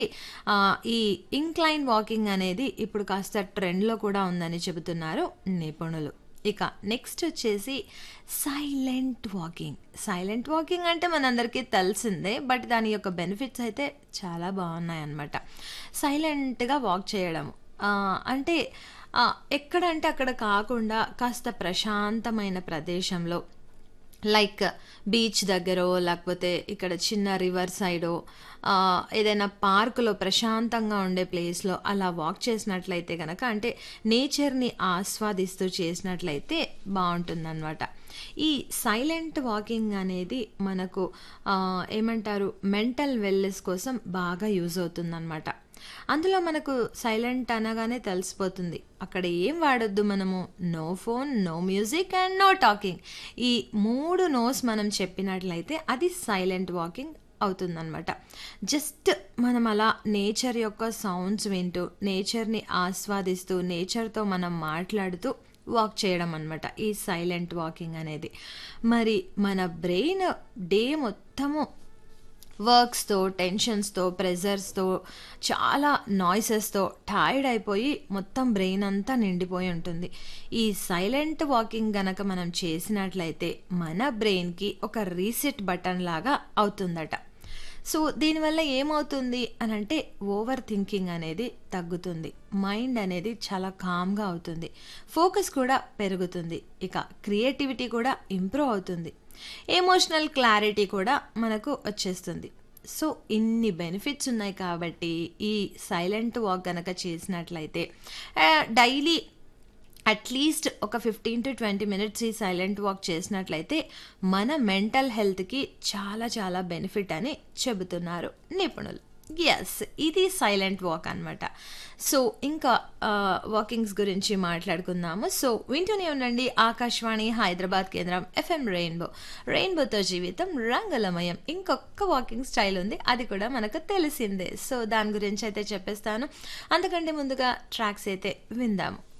ఆహ్, ఈ incline walking అనేది ఇప్పుడు కాస్త ట్రెండ్‌లో కూడా ఉందని చెబుతున్నారు నిపుణులు. ఇక నెక్స్ట్ వచ్చేసి సైలెంట్ వాకింగ్. సైలెంట్ వాకింగ్ అంటే మనందరికీ తెలిసిందే. బట్ దాని యొక్క బెనిఫిట్స్ అయితే చాలా బావున్నాయన్నమాట. సైలెంట్‌గా వాక్ చేయడం. ఆహ్, అంటే ఆహ్, ఎక్కడంటే అక్కడ కాకుండా కాస్త ప్రశాంతమైన ప్రదేశంలో లైక్ బీచ్ దగ్గరో, లేకపోతే ఇక్కడ చిన్న రివర్ సైడో ఆహ్, ఏదైనా పార్క్‌లో ప్రశాంతంగా ఉండే ప్లేస్‌లో అలా వాక్ చేసినట్లయితే గనక అంటే నేచర్‌ని ఆస్వాదిస్తూ చేసినట్లయితే బావుంటుందనమాట. ఈ సైలెంట్ వాకింగ్ అనేది మనకు ఆహ్, ఏమంటారు మెంటల్ వెల్‌నెస్ కోసం బాగా యూజ్ అవుతుందనమాట. అందులో మనకు సైలెంట్ అనగానే తెలిసిపోతుంది. అక్కడ ఏం వాడొద్దు మనము. No phone, no music and no talking. ఈ 3 నోస్ మనం చెప్పినట్లయితే అది సైలెంట్ వాకింగ్ అవుతుందనమాట. జస్ట్ మనం అలా నేచర్ యొక్క సౌండ్స్ వింటూ, నేచర్‌ని ఆస్వాదిస్తూ, నేచర్‌తో మనం మాట్లాడుతూ వాక్ చేయడం అనమాట. ఈ సైలెంట్ వాకింగ్ అనేది. మరి మన బ్రెయిన్ డే మొత్తము వర్క్స్‌తో, టెన్షన్స్‌తో, ప్రెషర్స్‌తో చాలా నాయిసెస్‌తో టైర్డ్ అయిపోయి మొత్తం బ్రెయిన్ అంతా నిండిపోయి ఉంటుంది. ఈ సైలెంట్ వాకింగ్ గనక మనం చేసినట్లయితే మన బ్రెయిన్‌కి ఒక రీసెట్ బటన్ లాగా అవుతుందట. సో, దీనివల్ల ఏమవుతుంది అనంటే ఓవర్ థింకింగ్ అనేది తగ్గుతుంది. మైండ్ అనేది చాలా కామ్‌గా అవుతుంది. ఫోకస్ కూడా పెరుగుతుంది. ఇక క్రియేటివిటీ కూడా ఇంప్రూవ్ అవుతుంది. ఎమోషనల్ క్లారిటీ కూడా మనకు వచ్చేస్తుంది. సో, ఇన్ని బెనిఫిట్స్ ఉన్నాయి కాబట్టి ఈ సైలెంట్ వాక్ గనక చేసినట్లయితే ఆహ్, డైలీ అట్‌లీస్ట్ ఒక 15-20 మినిట్స్ ఈ సైలెంట్ వాక్ చేసినట్లయితే మన మెంటల్ హెల్త్‌కి చాలా చాలా బెనిఫిట్ అని చెబుతున్నారు నిపుణులు. యెస్. ఇది సైలెంట్ వాక్ అనమాట. సో, ఇంకా ఆహ్, వాకింగ్స్ గురించి మాట్లాడుకుందాము. సో, వింటూనే ఉండండి ఆకాశవాణి హైదరాబాద్ కేంద్రం ఎఫ్ఎం రెయిన్బో. రెయిన్బోతో జీవితం రంగులమయం. ఇంకొక వాకింగ్ స్టైల్ ఉంది. అది కూడా మనకు తెలిసిందే. సో, దాని గురించి అయితే చెప్పేస్తాను. అంతకంటే ముందుగా ట్రాక్స్ అయితే విందాము.